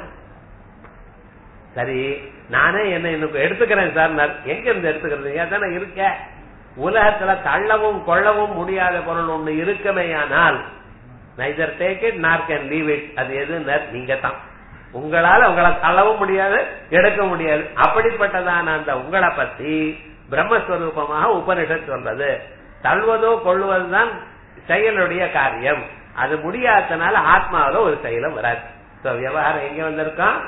சரி நானே என்ன எனக்கு எடுத்துக்கிறேன் சார் எங்க இருந்து எடுத்துக்கிறது ஏதானே இருக்க உலகத்துல தள்ளவும் கொள்ளவும் முடியாத பொருள் ஒண்ணு இருக்குமேயானால் neither take it nor can leave it அது எது நீங்க தான் உங்களால உங்களை தள்ளவும் முடியாது எடுக்க முடியாது அப்படிப்பட்டதான அந்த உங்களை பத்தி பிரம்மஸ்வரூபமாக உபனிஷத் சொல்றது தள்ளுவதோ கொள்வதுதான் செயலுடைய காரியம் அது முடியாதனால ஆத்மாவில ஒரு செயலும் வராது விவகாரம் எங்க வந்திருக்கோம்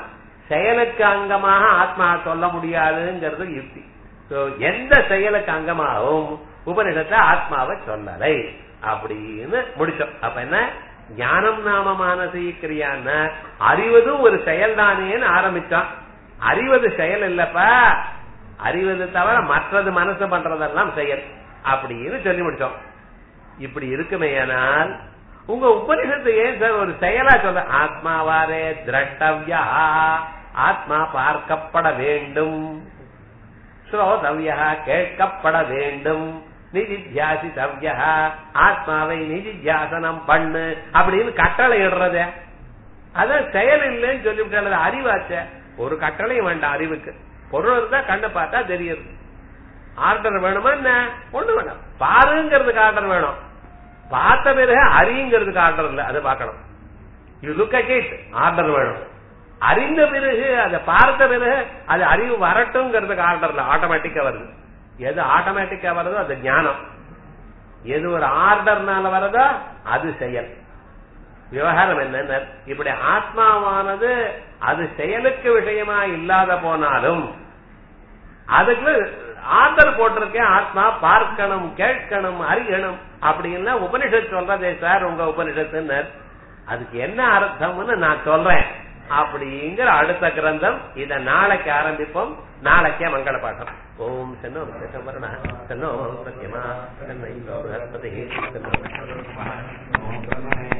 செயலுக்கு அங்கமாக ஆத்மா சொல்ல முடியாதுங்கிறது யுக்தி So, எந்த செயலுக்கு அங்கமாகவும் உபனிஷத்தை ஆத்மாவை சொல்லலை அப்படின்னு முடிச்சோம் அப்ப என்ன ஞானம் நாம மானசீக்கிரியான்னு அறிவதும் ஒரு செயல் தானேன்னு ஆரம்பிச்சான் அறிவது செயல் இல்லப்பா அறிவது தவிர மற்றது மனசு பண்றதெல்லாம் செயல் அப்படின்னு சொல்லி முடிச்சோம் இப்படி இருக்குமேயானால் உங்க உபனிஷத்து ஏன் சார் ஒரு செயலா சொல்ற ஆத்மாவாரே திரட்டவ்யா ஆத்மா பார்க்கப்பட வேண்டும் ஸ்ரோதவ்யா கேட்கப்பட வேண்டும் நிதித்தியாசித்தவ்யா ஆத்மாவை நிதித்தியாசனம் பண்ணு அப்படின்னு கட்டளை இடுறத அதான் செயல் இல்லைன்னு சொல்லிவிட்டால அறிவாச்ச ஒரு கட்டளையும் வேண்டாம் அறிவுக்கு பொருள் இருந்தா கண்ணை பார்த்தா தெரியுது ஆர்டர் வேணுமா என்ன ஒண்ணு வேணும் பாருங்கிறதுக்கு ஆர்டர் வேணும் பார்த்த பிறகு அறிங்கிறதுக்கு ஆர்டர் இல்ல அதை பார்க்கணும் you look at it order வேணும் அறிந்த பிறகு அதை பார்த்த பிறகு அது அறிவு வரட்டும்ங்கிறதுக்கு ஆர்டர் இல்ல ஆட்டோமேட்டிக்கா வருது எது ஆட்டோமேட்டிக்கா வருதோ அது ஞானம் எது ஒரு ஆர்டர்னால வருதோ அது செயல் விவகாரம் என்ன இப்படி ஆத்மாவானது அது செயலுக்கு விஷயமா இல்லாத போனாலும் அதுக்கு ஆர்டர் போட்டிருக்கேன் ஆத்மா பார்க்கணும் கேட்கணும் அறியணும் அப்படின்னா உபனிஷத் சொல்றதே சார் உங்க உபனிஷத்துன்னு அதுக்கு என்ன அர்த்தம்னு நான் சொல்றேன் அப்படிங்கிற அடுத்த கிரந்தம் இத நாளைக்கு ஆரம்பிப்போம் நாளைக்கே மங்கள பாட்டம் ஓம் சென்னோ வரண சென்னோ சத்தியமா சென்னை